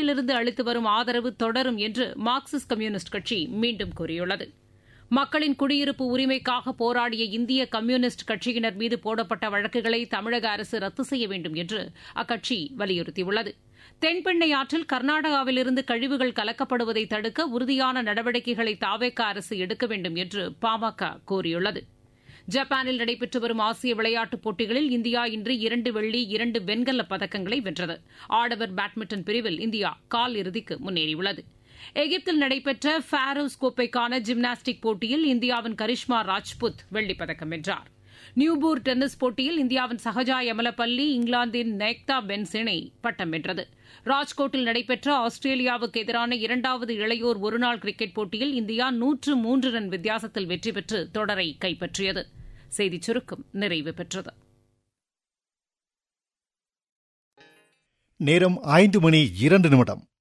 இந்தியாவிலிருந்து அளித்து வரும் ஆதரவு தொடரும் என்று மார்க்சிஸ்ட் கம்யூனிஸ்ட் கட்சி மீண்டும் கூறியுள்ளது மக்களின் குடியிருப்பு உரிமைக்காக போராடிய இந்திய கம்யூனிஸ்ட் கட்சியினர் மீது போடப்பட்ட வழக்குகளை தமிழக அரசு ரத்து செய்ய வேண்டும் என்று அக்கட்சி வலியுறுத்தியுள்ளது தென்பெண்ணை ஆற்றில் கர்நாடகாவிலிருந்து கழிவுகள் கலக்கப்படுவதை தடுக்க உறுதியான நடவடிக்கைகளை தாவேக்க அரசு எடுக்க வேண்டும் என்று பாமக கூறியுள்ளது ஜப்பானில் நடைபெற்று வரும் ஆசிய விளையாட்டுப் போட்டிகளில் இந்தியா இன்று இரண்டு வெள்ளி இரண்டு வெண்கலப் பதக்கங்களை வென்றது ஆடவர் பேட்மிண்டன் பிரிவில் இந்தியா கால் இறுதிக்கு முன்னேறியுள்ளது எகிப்தில் நடைபெற்ற ஃபாரோஸ் கோப்பைக்கான ஜிம்னாஸ்டிக் போட்டியில் இந்தியாவின் கரிஷ்மா ராஜ்புத் வெள்ளிப்பதக்கம் வென்றார் நியூபூர் டென்னிஸ் போட்டியில் இந்தியாவின் சஹஜா யமலப்பள்ளி இங்கிலாந்தின் நேக்தா பென்ஸ் இணை பட்டம் வென்றது ராஜ்கோட்டில் நடைபெற்ற ஆஸ்திரேலியாவுக்கு எதிரான இரண்டாவது இளையோர் ஒருநாள் கிரிக்கெட் போட்டியில் இந்தியா நூற்று மூன்று ரன் வித்தியாசத்தில் வெற்றி பெற்று தொடரை கைப்பற்றியது செய்திச் சுருக்கம் நிறைவு பெற்றது நேரம் ஐந்து மணி இரண்டு நிமிடம்